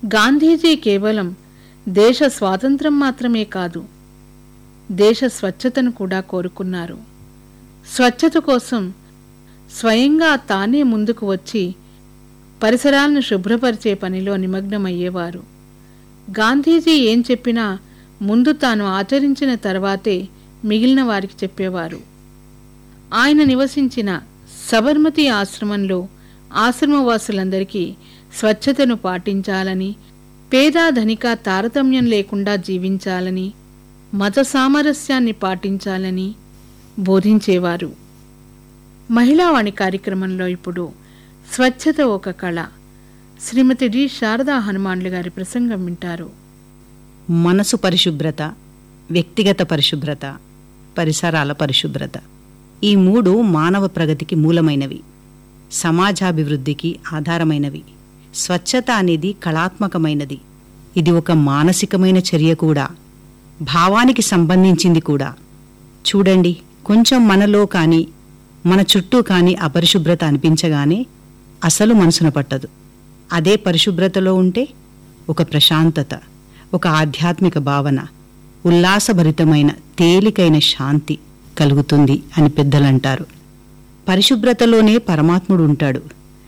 గాంధీజీ కేవలం దేశ స్వాతంత్రం మాత్రమే కాదు దేశ స్వచ్ఛతను కూడా కోరుకున్నారు స్వచ్ఛత కోసం స్వయంగా తానే ముందుకు వచ్చి పరిసరాలను శుభ్రపరిచే పనిలో నిమగ్నమయ్యేవారు గాంధీజీ ఏం చెప్పినా ముందు తాను ఆచరించిన తర్వాతే మిగిలిన వారికి చెప్పేవారు ఆయన నివసించిన సబర్మతి ఆశ్రమంలో ఆశ్రమవాసులందరికీ స్వచ్ఛతను పాటించాలని పేద ధనిక తారతమ్యం లేకుండా జీవించాలని మత సామరస్యాన్ని పాటించాలని బోధించేవారు మహిళావాణి కార్యక్రమంలో ఇప్పుడు స్వచ్ఛత ఒక కళ శ్రీమతి డి శారదా హనుమాన్లు గారి ప్రసంగం వింటారు మనసు పరిశుభ్రత వ్యక్తిగత పరిశుభ్రత పరిసరాల పరిశుభ్రత ఈ మూడు మానవ ప్రగతికి మూలమైనవి సమాజాభివృద్ధికి ఆధారమైనవి స్వచ్ఛత అనేది కళాత్మకమైనది ఇది ఒక మానసికమైన చర్య కూడా భావానికి సంబంధించింది కూడా చూడండి కొంచెం మనలో కానీ మన చుట్టూ కానీ అపరిశుభ్రత అనిపించగానే అసలు మనసున పట్టదు అదే పరిశుభ్రతలో ఉంటే ఒక ప్రశాంతత ఒక ఆధ్యాత్మిక భావన ఉల్లాసభరితమైన తేలికైన శాంతి కలుగుతుంది అని పెద్దలంటారు పరిశుభ్రతలోనే పరమాత్ముడు ఉంటాడు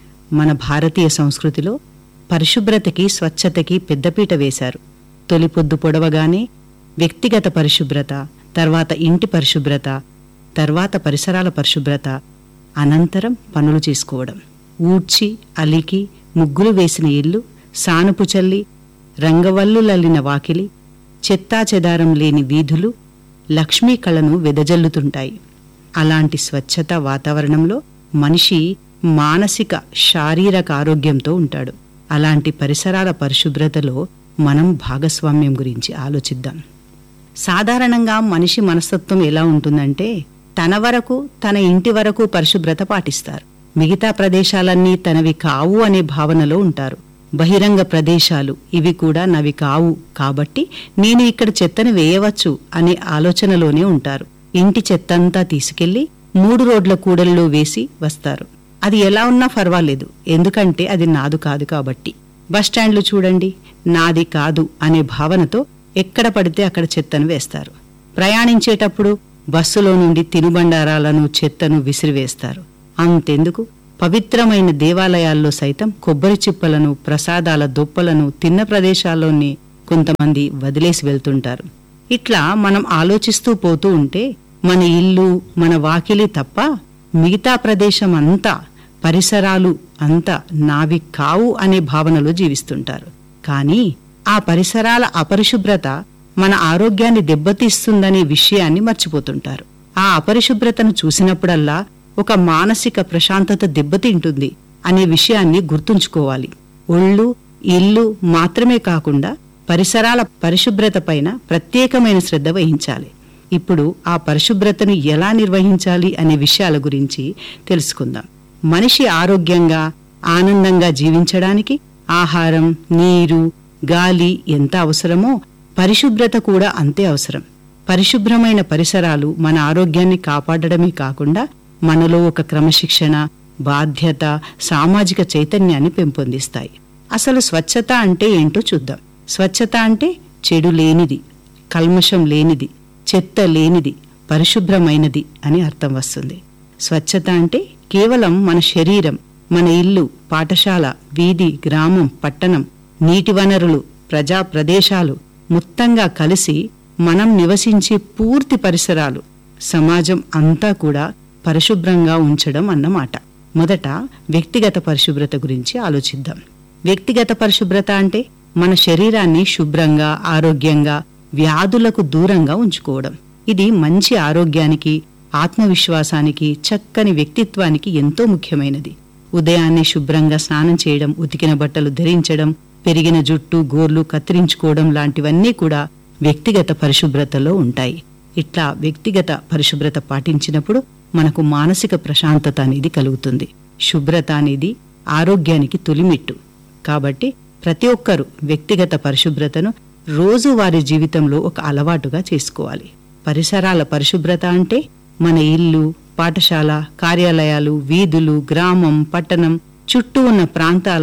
మన భారతీయ సంస్కృతిలో పరిశుభ్రతకి స్వచ్ఛతకి పెద్దపీట వేశారు తొలి పొద్దు పొడవగానే వ్యక్తిగత పరిశుభ్రత తర్వాత ఇంటి పరిశుభ్రత తర్వాత పరిసరాల పరిశుభ్రత అనంతరం పనులు చేసుకోవడం ఊడ్చి అలికి ముగ్గులు వేసిన ఇల్లు సానుపు చల్లి రంగవల్లులల్లిన వాకిలి చెత్తా చెదారం లేని వీధులు లక్ష్మీ కళను వెదజల్లుతుంటాయి అలాంటి స్వచ్ఛత వాతావరణంలో మనిషి మానసిక శారీరక ఆరోగ్యంతో ఉంటాడు అలాంటి పరిసరాల పరిశుభ్రతలో మనం భాగస్వామ్యం గురించి ఆలోచిద్దాం సాధారణంగా మనిషి మనస్తత్వం ఎలా ఉంటుందంటే తన వరకు తన ఇంటి వరకు పరిశుభ్రత పాటిస్తారు మిగతా ప్రదేశాలన్నీ తనవి కావు అనే భావనలో ఉంటారు బహిరంగ ప్రదేశాలు ఇవి కూడా నవి కావు కాబట్టి నేను ఇక్కడ చెత్తను వేయవచ్చు అనే ఆలోచనలోనే ఉంటారు ఇంటి చెత్తంతా తీసుకెళ్లి మూడు రోడ్ల కూడలిలో వేసి వస్తారు అది ఎలా ఉన్నా పర్వాలేదు ఎందుకంటే అది నాదు కాదు కాబట్టి బస్టాండ్లు చూడండి నాది కాదు అనే భావనతో ఎక్కడ పడితే అక్కడ చెత్తను వేస్తారు ప్రయాణించేటప్పుడు బస్సులో నుండి తినుబండారాలను చెత్తను విసిరివేస్తారు అంతెందుకు పవిత్రమైన దేవాలయాల్లో సైతం కొబ్బరి చిప్పలను ప్రసాదాల దొప్పలను తిన్న ప్రదేశాల్లోని కొంతమంది వదిలేసి వెళ్తుంటారు ఇట్లా మనం ఆలోచిస్తూ పోతూ ఉంటే మన ఇల్లు మన వాకిలి తప్ప మిగతా ప్రదేశం అంతా పరిసరాలు అంతా నావి కావు అనే భావనలో జీవిస్తుంటారు కానీ ఆ పరిసరాల అపరిశుభ్రత మన ఆరోగ్యాన్ని దెబ్బతీస్తుందనే విషయాన్ని మర్చిపోతుంటారు ఆ అపరిశుభ్రతను చూసినప్పుడల్లా ఒక మానసిక ప్రశాంతత దెబ్బతింటుంది అనే విషయాన్ని గుర్తుంచుకోవాలి ఒళ్ళు ఇల్లు మాత్రమే కాకుండా పరిసరాల పరిశుభ్రత పైన ప్రత్యేకమైన శ్రద్ధ వహించాలి ఇప్పుడు ఆ పరిశుభ్రతను ఎలా నిర్వహించాలి అనే విషయాల గురించి తెలుసుకుందాం మనిషి ఆరోగ్యంగా ఆనందంగా జీవించడానికి ఆహారం నీరు గాలి ఎంత అవసరమో పరిశుభ్రత కూడా అంతే అవసరం పరిశుభ్రమైన పరిసరాలు మన ఆరోగ్యాన్ని కాపాడడమే కాకుండా మనలో ఒక క్రమశిక్షణ బాధ్యత సామాజిక చైతన్యాన్ని పెంపొందిస్తాయి అసలు స్వచ్ఛత అంటే ఏంటో చూద్దాం స్వచ్ఛత అంటే చెడు లేనిది కల్మషం లేనిది చెత్త లేనిది పరిశుభ్రమైనది అని అర్థం వస్తుంది స్వచ్ఛత అంటే కేవలం మన శరీరం మన ఇల్లు పాఠశాల వీధి గ్రామం పట్టణం నీటి వనరులు ప్రజా ప్రదేశాలు మొత్తంగా కలిసి మనం నివసించే పూర్తి పరిసరాలు సమాజం అంతా కూడా పరిశుభ్రంగా ఉంచడం అన్నమాట మొదట వ్యక్తిగత పరిశుభ్రత గురించి ఆలోచిద్దాం వ్యక్తిగత పరిశుభ్రత అంటే మన శరీరాన్ని శుభ్రంగా ఆరోగ్యంగా వ్యాధులకు దూరంగా ఉంచుకోవడం ఇది మంచి ఆరోగ్యానికి ఆత్మవిశ్వాసానికి చక్కని వ్యక్తిత్వానికి ఎంతో ముఖ్యమైనది ఉదయాన్నే శుభ్రంగా స్నానం చేయడం ఉతికిన బట్టలు ధరించడం పెరిగిన జుట్టు గోర్లు కత్తిరించుకోవడం లాంటివన్నీ కూడా వ్యక్తిగత పరిశుభ్రతలో ఉంటాయి ఇట్లా వ్యక్తిగత పరిశుభ్రత పాటించినప్పుడు మనకు మానసిక ప్రశాంతత అనేది కలుగుతుంది శుభ్రత అనేది ఆరోగ్యానికి తొలిమెట్టు కాబట్టి ప్రతి ఒక్కరూ వ్యక్తిగత పరిశుభ్రతను రోజువారీ జీవితంలో ఒక అలవాటుగా చేసుకోవాలి పరిసరాల పరిశుభ్రత అంటే మన ఇల్లు పాఠశాల కార్యాలయాలు వీధులు గ్రామం పట్టణం చుట్టూ ఉన్న ప్రాంతాలను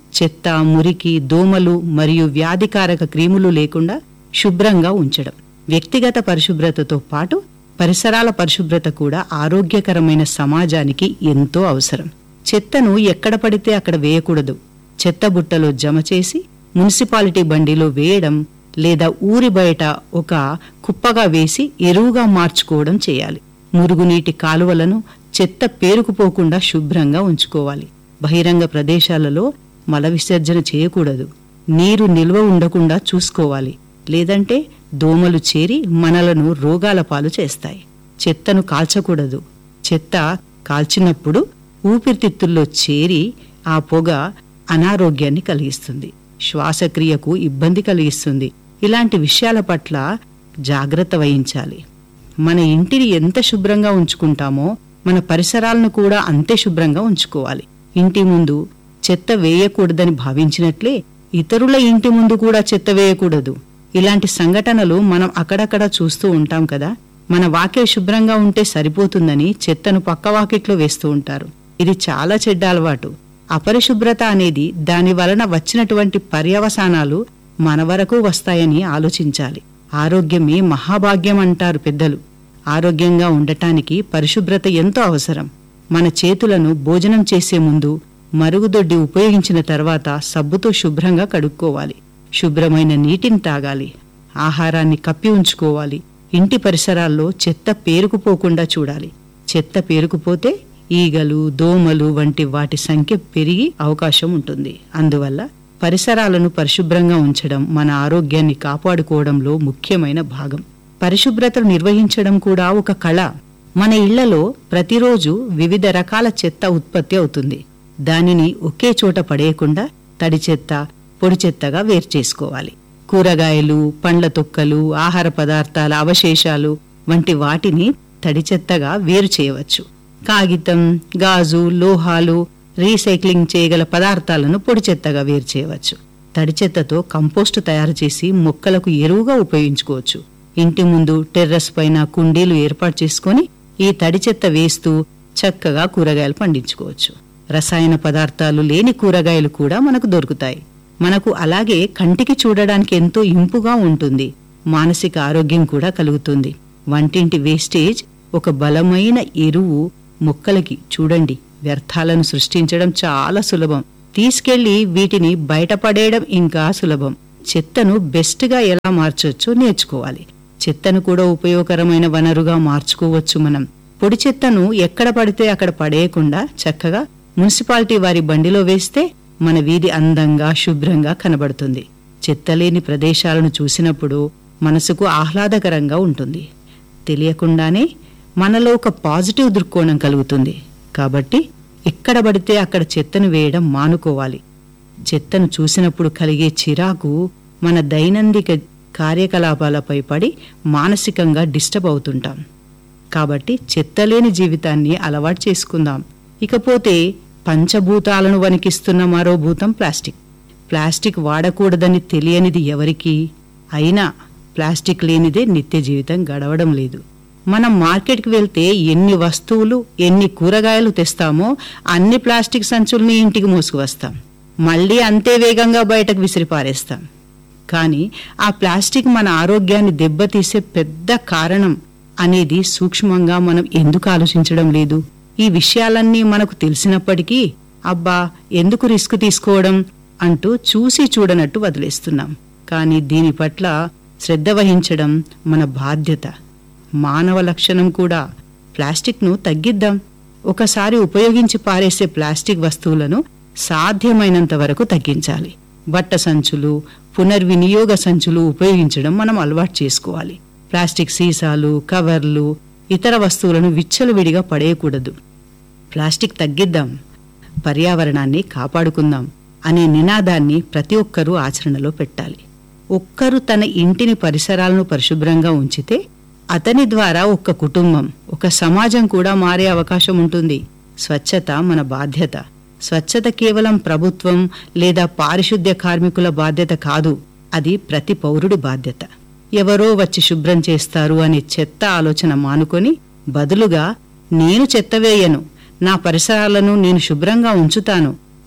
చెత్త మురికి దోమలు మరియు వ్యాధికారక క్రిములు లేకుండా శుభ్రంగా ఉంచడం వ్యక్తిగత పరిశుభ్రతతో పాటు పరిసరాల పరిశుభ్రత కూడా ఆరోగ్యకరమైన సమాజానికి ఎంతో అవసరం చెత్తను ఎక్కడ పడితే అక్కడ వేయకూడదు చెత్త బుట్టలో జమ చేసి మున్సిపాలిటీ బండిలో వేయడం లేదా ఊరి బయట ఒక కుప్పగా వేసి ఎరువుగా మార్చుకోవడం చేయాలి మురుగునీటి కాలువలను చెత్త పేరుకుపోకుండా శుభ్రంగా ఉంచుకోవాలి బహిరంగ ప్రదేశాలలో మల విసర్జన చేయకూడదు నీరు నిల్వ ఉండకుండా చూసుకోవాలి లేదంటే దోమలు చేరి మనలను రోగాల పాలు చేస్తాయి చెత్తను కాల్చకూడదు చెత్త కాల్చినప్పుడు ఊపిరితిత్తుల్లో చేరి ఆ పొగ అనారోగ్యాన్ని కలిగిస్తుంది శ్వాసక్రియకు ఇబ్బంది కలిగిస్తుంది ఇలాంటి విషయాల పట్ల జాగ్రత్త వహించాలి మన ఇంటిని ఎంత శుభ్రంగా ఉంచుకుంటామో మన పరిసరాలను కూడా అంతే శుభ్రంగా ఉంచుకోవాలి ఇంటి ముందు చెత్త వేయకూడదని భావించినట్లే ఇతరుల ఇంటి ముందు కూడా చెత్త వేయకూడదు ఇలాంటి సంఘటనలు మనం అక్కడక్కడ చూస్తూ ఉంటాం కదా మన వాకిలి శుభ్రంగా ఉంటే సరిపోతుందని చెత్తను పక్క వాకిట్లో వేస్తూ ఉంటారు ఇది చాలా చెడ్డ అలవాటు అపరిశుభ్రత అనేది దాని వలన వచ్చినటువంటి పర్యవసానాలు మన వరకు వస్తాయని ఆలోచించాలి ఆరోగ్యమే మహాభాగ్యం అంటారు పెద్దలు ఆరోగ్యంగా ఉండటానికి పరిశుభ్రత ఎంతో అవసరం మన చేతులను భోజనం చేసే ముందు మరుగుదొడ్డి ఉపయోగించిన తర్వాత సబ్బుతో శుభ్రంగా కడుక్కోవాలి శుభ్రమైన నీటిని తాగాలి ఆహారాన్ని కప్పి ఉంచుకోవాలి ఇంటి పరిసరాల్లో చెత్త పేరుకుపోకుండా చూడాలి చెత్త పేరుకుపోతే ఈగలు దోమలు వంటి వాటి సంఖ్య పెరిగి అవకాశం ఉంటుంది అందువల్ల పరిసరాలను పరిశుభ్రంగా ఉంచడం మన ఆరోగ్యాన్ని కాపాడుకోవడంలో ముఖ్యమైన భాగం పరిశుభ్రతను నిర్వహించడం కూడా ఒక కళ మన ఇళ్లలో ప్రతిరోజు వివిధ రకాల చెత్త ఉత్పత్తి అవుతుంది దానిని ఒకే చోట పడేయకుండా తడి చెత్త పొడి చెత్తగా వేరు చేసుకోవాలి కూరగాయలు పండ్ల తొక్కలు ఆహార పదార్థాల అవశేషాలు వంటి వాటిని తడి చెత్తగా వేరు చేయవచ్చు కాగితం గాజు లోహాలు రీసైక్లింగ్ చేయగల పదార్థాలను పొడి చెత్తగా వేరు చేయవచ్చు తడి చెత్తతో కంపోస్టు తయారు చేసి మొక్కలకు ఎరువుగా ఉపయోగించుకోవచ్చు ఇంటి ముందు టెర్రస్ పైన కుండీలు ఏర్పాటు చేసుకొని ఈ తడి చెత్త వేస్తూ చక్కగా కూరగాయలు పండించుకోవచ్చు రసాయన పదార్థాలు లేని కూరగాయలు కూడా మనకు దొరుకుతాయి మనకు అలాగే కంటికి చూడడానికి ఎంతో ఇంపుగా ఉంటుంది మానసిక ఆరోగ్యం కూడా కలుగుతుంది వంటింటి వేస్టేజ్ ఒక బలమైన ఎరువు మొక్కలకి చూడండి వ్యర్థాలను సృష్టించడం చాలా సులభం తీసుకెళ్లి వీటిని బయటపడేయడం ఇంకా సులభం చెత్తను బెస్ట్గా ఎలా మార్చొచ్చో నేర్చుకోవాలి చెత్తను కూడా ఉపయోగకరమైన వనరుగా మార్చుకోవచ్చు మనం పొడి చెత్తను ఎక్కడ పడితే అక్కడ పడేయకుండా చక్కగా మున్సిపాలిటీ వారి బండిలో వేస్తే మన వీధి అందంగా శుభ్రంగా కనబడుతుంది చెత్తలేని ప్రదేశాలను చూసినప్పుడు మనసుకు ఆహ్లాదకరంగా ఉంటుంది తెలియకుండానే మనలో ఒక పాజిటివ్ దృక్కోణం కలుగుతుంది కాబట్టి ఎక్కడ పడితే అక్కడ చెత్తను వేయడం మానుకోవాలి చెత్తను చూసినప్పుడు కలిగే చిరాకు మన దైనందిక కార్యకలాపాలపై పడి మానసికంగా డిస్టర్బ్ అవుతుంటాం కాబట్టి చెత్తలేని జీవితాన్ని అలవాటు చేసుకుందాం ఇకపోతే పంచభూతాలను వణికిస్తున్న మరో భూతం ప్లాస్టిక్ ప్లాస్టిక్ వాడకూడదని తెలియనిది ఎవరికి అయినా ప్లాస్టిక్ లేనిదే నిత్య జీవితం గడవడం లేదు మనం మార్కెట్కి వెళ్తే ఎన్ని వస్తువులు ఎన్ని కూరగాయలు తెస్తామో అన్ని ప్లాస్టిక్ సంచుల్ని ఇంటికి మోసుకువస్తాం మళ్ళీ అంతే వేగంగా బయటకు విసిరిపారేస్తాం కానీ ఆ ప్లాస్టిక్ మన ఆరోగ్యాన్ని దెబ్బతీసే పెద్ద కారణం అనేది సూక్ష్మంగా మనం ఎందుకు ఆలోచించడం లేదు ఈ విషయాలన్నీ మనకు తెలిసినప్పటికీ అబ్బా ఎందుకు రిస్క్ తీసుకోవడం అంటూ చూసి చూడనట్టు వదిలేస్తున్నాం కానీ దీని పట్ల శ్రద్ధ వహించడం మన బాధ్యత మానవ లక్షణం కూడా ప్లాస్టిక్ను తగ్గిద్దాం ఒకసారి ఉపయోగించి పారేసే ప్లాస్టిక్ వస్తువులను సాధ్యమైనంత వరకు తగ్గించాలి బట్ట సంచులు పునర్వినియోగ సంచులు ఉపయోగించడం మనం అలవాటు చేసుకోవాలి ప్లాస్టిక్ సీసాలు కవర్లు ఇతర వస్తువులను విచ్చలవిడిగా పడేయకూడదు ప్లాస్టిక్ తగ్గిద్దాం పర్యావరణాన్ని కాపాడుకుందాం అనే నినాదాన్ని ప్రతి ఒక్కరూ ఆచరణలో పెట్టాలి ఒక్కరు తన ఇంటిని పరిసరాలను పరిశుభ్రంగా ఉంచితే అతని ద్వారా ఒక కుటుంబం ఒక సమాజం కూడా మారే అవకాశం ఉంటుంది స్వచ్ఛత మన బాధ్యత స్వచ్ఛత కేవలం ప్రభుత్వం లేదా పారిశుద్ధ్య కార్మికుల బాధ్యత కాదు అది ప్రతి పౌరుడి బాధ్యత ఎవరో వచ్చి శుభ్రం చేస్తారు అనే చెత్త ఆలోచన మానుకొని బదులుగా నేను చెత్త వేయను నా పరిసరాలను నేను శుభ్రంగా ఉంచుతాను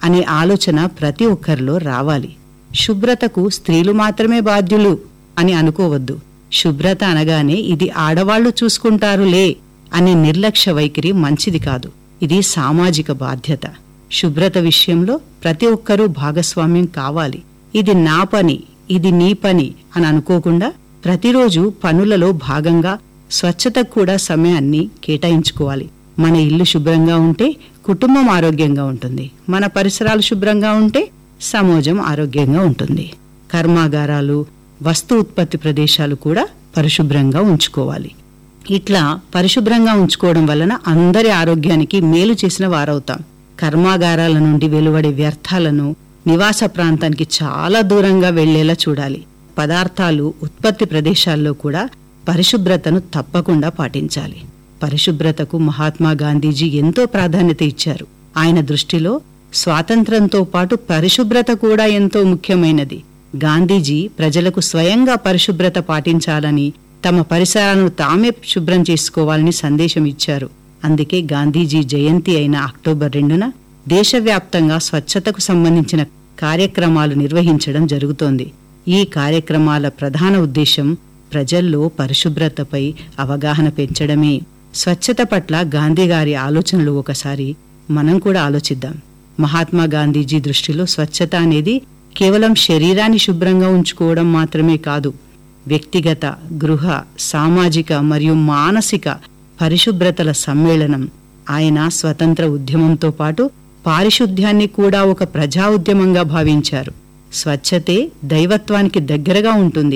అనే ఆలోచన ప్రతి ఒక్కరిలో రావాలి శుభ్రతకు స్త్రీలు మాత్రమే బాధ్యులు అని అనుకోవద్దు శుభ్రత అనగానే ఇది ఆడవాళ్లు చూసుకుంటారులే అనే నిర్లక్ష్య వైఖరి మంచిది కాదు ఇది సామాజిక బాధ్యత శుభ్రత విషయంలో ప్రతి ఒక్కరూ భాగస్వామ్యం కావాలి ఇది నా పని ఇది నీ పని అని అనుకోకుండా ప్రతిరోజు పనులలో భాగంగా స్వచ్ఛతకు కూడా సమయాన్ని కేటాయించుకోవాలి మన ఇల్లు శుభ్రంగా ఉంటే కుటుంబం ఆరోగ్యంగా ఉంటుంది మన పరిసరాలు శుభ్రంగా ఉంటే సమాజం ఆరోగ్యంగా ఉంటుంది కర్మాగారాలు వస్తు ఉత్పత్తి ప్రదేశాలు కూడా పరిశుభ్రంగా ఉంచుకోవాలి ఇట్లా పరిశుభ్రంగా ఉంచుకోవడం వలన అందరి ఆరోగ్యానికి మేలు చేసిన వారవుతాం కర్మాగారాల నుండి వెలువడే వ్యర్థాలను నివాస ప్రాంతానికి చాలా దూరంగా వెళ్లేలా చూడాలి పదార్థాలు ఉత్పత్తి ప్రదేశాల్లో కూడా పరిశుభ్రతను తప్పకుండా పాటించాలి పరిశుభ్రతకు మహాత్మా గాంధీజీ ఎంతో ప్రాధాన్యత ఇచ్చారు ఆయన దృష్టిలో స్వాతంత్రంతో పాటు పరిశుభ్రత కూడా ఎంతో ముఖ్యమైనది గాంధీజీ ప్రజలకు స్వయంగా పరిశుభ్రత పాటించాలని తమ పరిసరాలను తామే శుభ్రం చేసుకోవాలని సందేశం ఇచ్చారు అందుకే గాంధీజీ జయంతి అయిన అక్టోబర్ రెండున దేశవ్యాప్తంగా స్వచ్ఛతకు సంబంధించిన కార్యక్రమాలు నిర్వహించడం జరుగుతోంది ఈ కార్యక్రమాల ప్రధాన ఉద్దేశం ప్రజల్లో పరిశుభ్రతపై అవగాహన పెంచడమే స్వచ్ఛత పట్ల గాంధీ గారి ఆలోచనలు ఒకసారి మనం కూడా ఆలోచిద్దాం మహాత్మా గాంధీజీ దృష్టిలో స్వచ్ఛత అనేది కేవలం శరీరాన్ని శుభ్రంగా ఉంచుకోవడం మాత్రమే కాదు వ్యక్తిగత గృహ సామాజిక మరియు మానసిక పరిశుభ్రతల సమ్మేళనం ఆయన స్వతంత్ర ఉద్యమంతో పాటు పారిశుద్ధ్యాన్ని కూడా ఒక ప్రజా ఉద్యమంగా భావించారు స్వచ్ఛతే దైవత్వానికి దగ్గరగా ఉంటుంది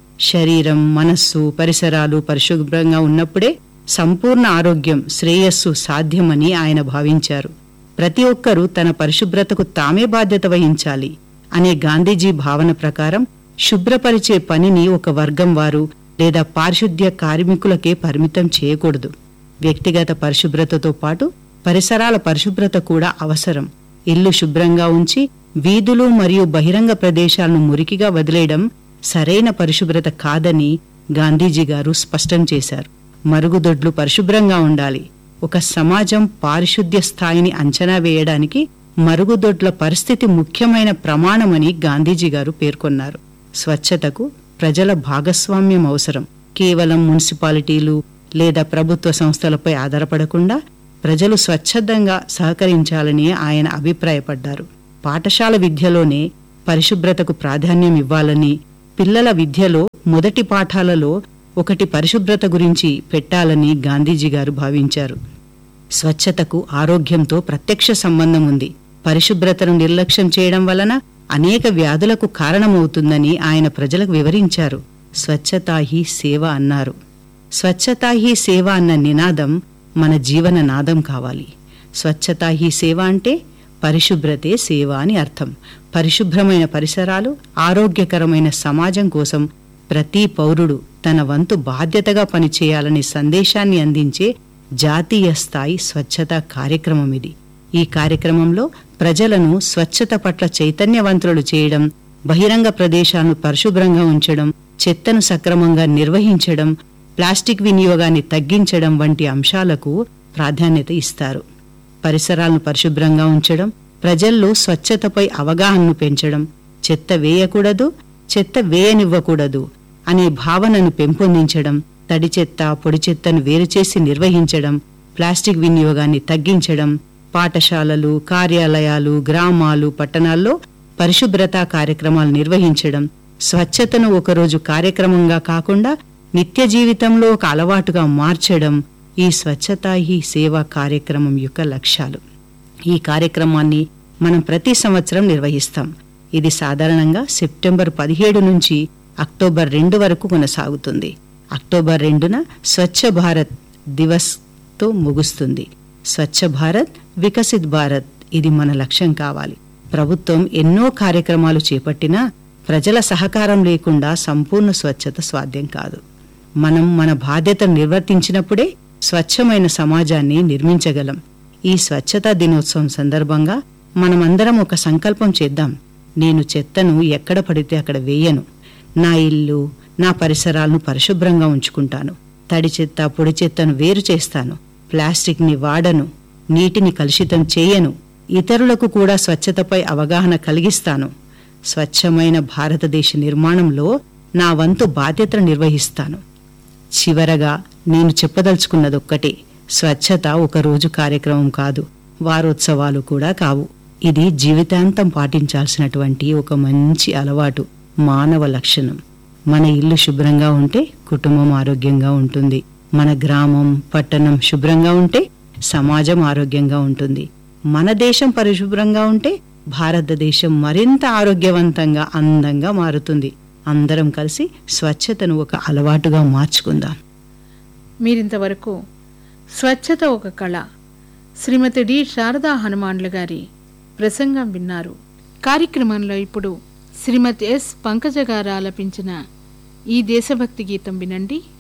శరీరం మనస్సు పరిసరాలు పరిశుభ్రంగా ఉన్నప్పుడే సంపూర్ణ ఆరోగ్యం శ్రేయస్సు సాధ్యమని ఆయన భావించారు ప్రతి ఒక్కరూ తన పరిశుభ్రతకు తామే బాధ్యత వహించాలి అనే గాంధీజీ భావన ప్రకారం శుభ్రపరిచే పనిని ఒక వర్గం వారు లేదా పారిశుద్ధ్య కార్మికులకే పరిమితం చేయకూడదు వ్యక్తిగత పరిశుభ్రతతో పాటు పరిసరాల పరిశుభ్రత కూడా అవసరం ఇల్లు శుభ్రంగా ఉంచి వీధులు మరియు బహిరంగ ప్రదేశాలను మురికిగా వదిలేయడం సరైన పరిశుభ్రత కాదని గాంధీజీ గారు స్పష్టం చేశారు మరుగుదొడ్లు పరిశుభ్రంగా ఉండాలి ఒక సమాజం పారిశుద్ధ్య స్థాయిని అంచనా వేయడానికి మరుగుదొడ్ల పరిస్థితి ముఖ్యమైన ప్రమాణమని గాంధీజీ గారు పేర్కొన్నారు స్వచ్ఛతకు ప్రజల భాగస్వామ్యం అవసరం కేవలం మున్సిపాలిటీలు లేదా ప్రభుత్వ సంస్థలపై ఆధారపడకుండా ప్రజలు స్వచ్ఛందంగా సహకరించాలని ఆయన అభిప్రాయపడ్డారు పాఠశాల విద్యలోనే పరిశుభ్రతకు ప్రాధాన్యం ఇవ్వాలని పిల్లల విద్యలో మొదటి పాఠాలలో ఒకటి పరిశుభ్రత గురించి పెట్టాలని గాంధీజీ గారు భావించారు స్వచ్ఛతకు ఆరోగ్యంతో ప్రత్యక్ష సంబంధం ఉంది పరిశుభ్రతను నిర్లక్ష్యం చేయడం వలన అనేక వ్యాధులకు కారణమవుతుందని ఆయన ప్రజలకు వివరించారు స్వచ్ఛతా హీ సేవ అన్నారు స్వచ్ఛతా హీ సేవ అన్న నినాదం మన జీవన నాదం కావాలి స్వచ్ఛతా హీ సేవ అంటే పరిశుభ్రతే సేవ అని అర్థం పరిశుభ్రమైన పరిసరాలు ఆరోగ్యకరమైన సమాజం కోసం ప్రతి పౌరుడు తన వంతు బాధ్యతగా పనిచేయాలనే సందేశాన్ని అందించే జాతీయ స్థాయి స్వచ్ఛత కార్యక్రమం ఇది ఈ కార్యక్రమంలో ప్రజలను స్వచ్ఛత పట్ల చైతన్యవంతులు చేయడం బహిరంగ ప్రదేశాలను పరిశుభ్రంగా ఉంచడం చెత్తను సక్రమంగా నిర్వహించడం ప్లాస్టిక్ వినియోగాన్ని తగ్గించడం వంటి అంశాలకు ప్రాధాన్యత ఇస్తారు పరిసరాలను పరిశుభ్రంగా ఉంచడం ప్రజల్లో స్వచ్ఛతపై అవగాహనను పెంచడం చెత్త వేయకూడదు చెత్త వేయనివ్వకూడదు అనే భావనను పెంపొందించడం తడి చెత్త పొడి చెత్తను వేరుచేసి నిర్వహించడం ప్లాస్టిక్ వినియోగాన్ని తగ్గించడం పాఠశాలలు కార్యాలయాలు గ్రామాలు పట్టణాల్లో పరిశుభ్రత కార్యక్రమాలు నిర్వహించడం స్వచ్ఛతను ఒకరోజు కార్యక్రమంగా కాకుండా నిత్య జీవితంలో ఒక అలవాటుగా మార్చడం ఈ స్వచ్ఛతా హీ సేవా కార్యక్రమం యొక్క లక్ష్యాలు ఈ కార్యక్రమాన్ని మనం ప్రతి సంవత్సరం నిర్వహిస్తాం ఇది సాధారణంగా సెప్టెంబర్ పదిహేడు నుంచి అక్టోబర్ రెండు వరకు కొనసాగుతుంది అక్టోబర్ రెండున స్వచ్ఛ భారత్ దివస్ తో ముగుస్తుంది స్వచ్ఛ భారత్ వికసిత్ భారత్ ఇది మన లక్ష్యం కావాలి ప్రభుత్వం ఎన్నో కార్యక్రమాలు చేపట్టినా ప్రజల సహకారం లేకుండా సంపూర్ణ స్వచ్ఛత సాధ్యం కాదు మనం మన బాధ్యతను నిర్వర్తించినప్పుడే స్వచ్ఛమైన సమాజాన్ని నిర్మించగలం ఈ స్వచ్ఛతా దినోత్సవం సందర్భంగా మనమందరం ఒక సంకల్పం చేద్దాం నేను చెత్తను ఎక్కడ పడితే అక్కడ వేయను నా ఇల్లు నా పరిసరాలను పరిశుభ్రంగా ఉంచుకుంటాను తడి చెత్త పొడి చెత్తను వేరు చేస్తాను ప్లాస్టిక్ ని వాడను నీటిని కలుషితం చేయను ఇతరులకు కూడా స్వచ్ఛతపై అవగాహన కలిగిస్తాను స్వచ్ఛమైన భారతదేశ నిర్మాణంలో నా వంతు బాధ్యతను నిర్వహిస్తాను చివరగా నేను చెప్పదలుచుకున్నదొక్కటే స్వచ్ఛత ఒక రోజు కార్యక్రమం కాదు వారోత్సవాలు కూడా కావు ఇది జీవితాంతం పాటించాల్సినటువంటి ఒక మంచి అలవాటు మానవ లక్షణం మన ఇల్లు శుభ్రంగా ఉంటే కుటుంబం ఆరోగ్యంగా ఉంటుంది మన గ్రామం పట్టణం శుభ్రంగా ఉంటే సమాజం ఆరోగ్యంగా ఉంటుంది మన దేశం పరిశుభ్రంగా ఉంటే భారతదేశం మరింత ఆరోగ్యవంతంగా అందంగా మారుతుంది అందరం కలిసి స్వచ్ఛతను ఒక అలవాటుగా మార్చుకుందాం మీరింతవరకు స్వచ్ఛత ఒక కళ శ్రీమతి డి శారదా హనుమాన్లు గారి ప్రసంగం విన్నారు కార్యక్రమంలో ఇప్పుడు శ్రీమతి ఎస్ పంకజ గారు ఆలపించిన ఈ దేశభక్తి గీతం వినండి